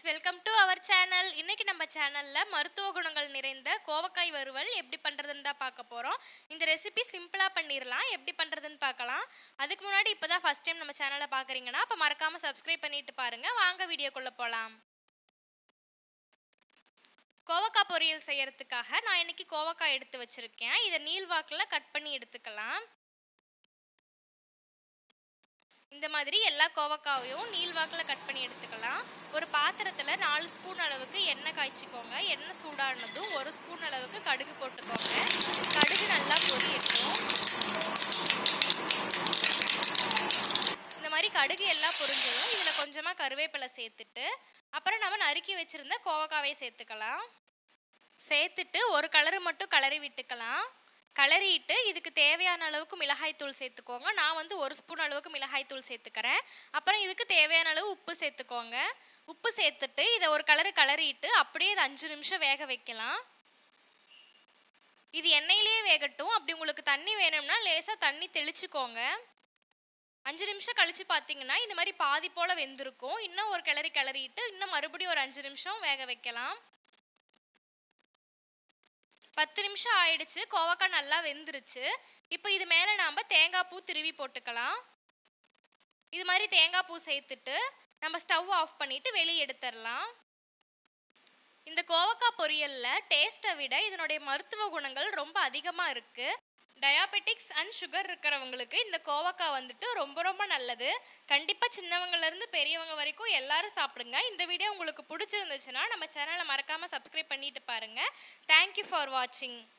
welcome to our channel இன்னைக்கு நம்ம சேனல்ல மருத்துவ குணங்கள் நிறைந்த கோவக்காய் வறுவல் எப்படி பண்றதுன்னு தான் பார்க்க போறோம் இந்த ரெசிபி சிம்பிளா பண்ணிடலாம் எப்படி பண்றதுன்னு பார்க்கலாம் அதுக்கு முன்னாடி இப்பதான் ஃபர்ஸ்ட் டைம் நம்ம சேனலை பார்க்குறீங்கன்னா அப்போ மறக்காம சப்ஸ்கிரைப் பண்ணிட்டு பாருங்க வாங்க வீடியோக்குள்ள போலாம் கோவக்காய் பொரியல் செய்யறதுக்காக நான் இன்னைக்கு கோவக்காய் எடுத்து வச்சிருக்கேன் இதை நீள்வாக்கில் கட் பண்ணி எடுத்துக்கலாம் இந்த மாதிரி எல்லா கோவக்காவையும் நீள்வாக்கில் கட் பண்ணி எடுத்துக்கலாம் ஒரு பாத்திரத்தில் நாலு ஸ்பூன் அளவுக்கு எண்ணெய் காய்ச்சிக்கோங்க எண்ணெய் சூடானதும் ஒரு ஸ்பூன் அளவுக்கு கடுகு போட்டுக்கோங்க கடுகு நல்லா பொரியட்டும் இந்த மாதிரி கடுகு எல்லாம் பொரிஞ்சதும் இதில் கொஞ்சமாக கருவேப்பிலை சேர்த்துட்டு அப்புறம் நம்ம நறுக்கி வச்சுருந்த கோவக்காவை சேர்த்துக்கலாம் சேர்த்துட்டு ஒரு கலரு மட்டும் கலரி விட்டுக்கலாம் கலரிட்டு இதுக்கு தேவையான அளவுக்கு மிளகாய் தூள் சேர்த்துக்கோங்க நான் வந்து ஒரு ஸ்பூன் அளவுக்கு மிளகாய் தூள் சேர்த்துக்கிறேன் அப்புறம் இதுக்கு தேவையான அளவு உப்பு சேர்த்துக்கோங்க உப்பு சேர்த்துட்டு இதை ஒரு கலரு கலரிட்டு அப்படியே இது அஞ்சு நிமிஷம் வேக வைக்கலாம் இது எண்ணெயிலேயே வேகட்டும் அப்படி உங்களுக்கு தண்ணி வேணும்னா லேசாக தண்ணி தெளிச்சுக்கோங்க அஞ்சு நிமிஷம் கழிச்சு பார்த்தீங்கன்னா இந்த மாதிரி பாதி போல் வெந்திருக்கும் இன்னும் ஒரு கிளறி கிளறிட்டு இன்னும் மறுபடியும் ஒரு அஞ்சு நிமிஷம் வேக வைக்கலாம் பத்து நிமிஷம் ஆயிடுச்சு கோவக்காய் நல்லா வெந்துருச்சு இப்போ இது மேலே நாம் தேங்காய் பூ திருவி போட்டுக்கலாம் இது மாதிரி தேங்காய் பூ சேர்த்துட்டு நம்ம ஸ்டவ் ஆஃப் பண்ணிட்டு வெளியே எடுத்துடலாம் இந்த கோவக்காய் பொரியலில் டேஸ்ட்டை விட இதனுடைய மருத்துவ குணங்கள் ரொம்ப அதிகமாக இருக்குது டயாபெட்டிக்ஸ் அண்ட் சுகர் இருக்கிறவங்களுக்கு இந்த கோவக்காய் வந்துட்டு ரொம்ப ரொம்ப நல்லது கண்டிப்பாக சின்னவங்கலேருந்து பெரியவங்க வரைக்கும் எல்லாரும் சாப்பிடுங்க இந்த வீடியோ உங்களுக்கு பிடிச்சிருந்துச்சுன்னா நம்ம சேனலை மறக்காமல் சப்ஸ்கிரைப் பண்ணிட்டு பாருங்கள் தேங்க்யூ ஃபார் வாட்சிங்